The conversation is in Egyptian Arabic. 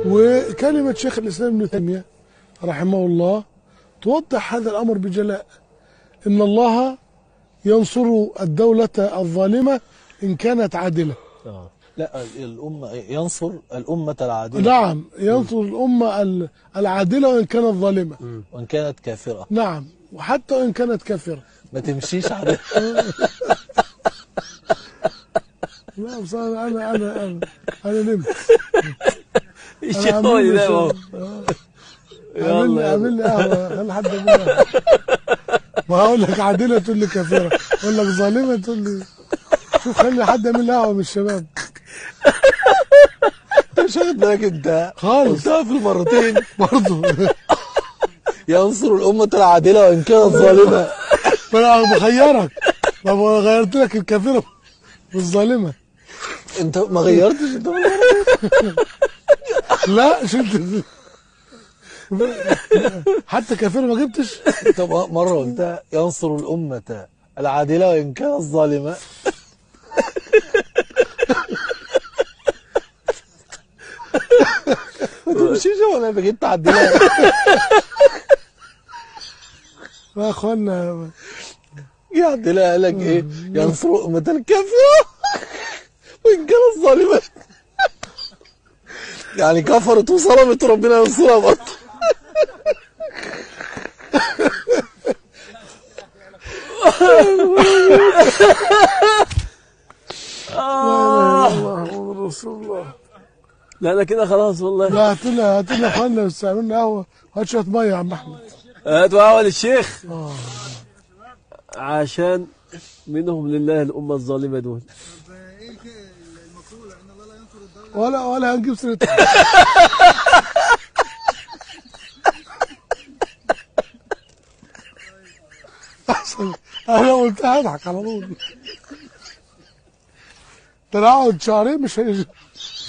وكلمة شيخ الإسلام ابن تيمية رحمه الله توضح هذا الأمر بجلاء إن الله ينصر الدولة الظالمة إن كانت عادلة آه. لا الأمة ينصر الأمة العادلة نعم ينصر الأمة ال- العادلة وإن كانت ظالمة وإن كانت كافرة نعم وحتى وإن كانت كافرة ما تمشيش على لا بصراحة أنا أنا أنا أنا نمت الشيخ أنا هو عامل اللي لي نام شغل. أهو. اعمل لي يلا اعمل لي قهوه خلي حد يعمل لي قهوة. ما هقول لك عادله تقول لي كافره اقول لك ظالمه تقول لي شوف خلي حد يعمل لي قهوه من الشباب انت مش واخد بالك انت خالص. قلتها في المرتين برضه ينصر الأمة العادلة وإن كانت ظالمة ما انا بخيرك ما أنا غيرت لك الكافره والظالمه انت ما غيرتش انت ما غيرتش. لا شلت حتى كافره ما جبتش انت مرة قلتها ينصر الأمة العادلة وإن كانت ظالمة ما تمشيش ولا بجيت تعدلها يا اخوانا يعدلها قال لك ايه ينصر أمة الكافرة وإن كانت ظالمة يعني كفرت وظلمت وربنا ينصرها برضه الله محمد رسول الله لا انا كده خلاص والله لا هات لنا هات لنا يا اخوانا بس اعمل لنا قهوه هات شويه ميه يا عم احمد هاتوا قهوه للشيخ عشان منهم لله الامه الظالمه دول ولا ولا هنجيب سيره احسن انا قلت هضحك على طول ده انا اقعد شهرين مش هيجي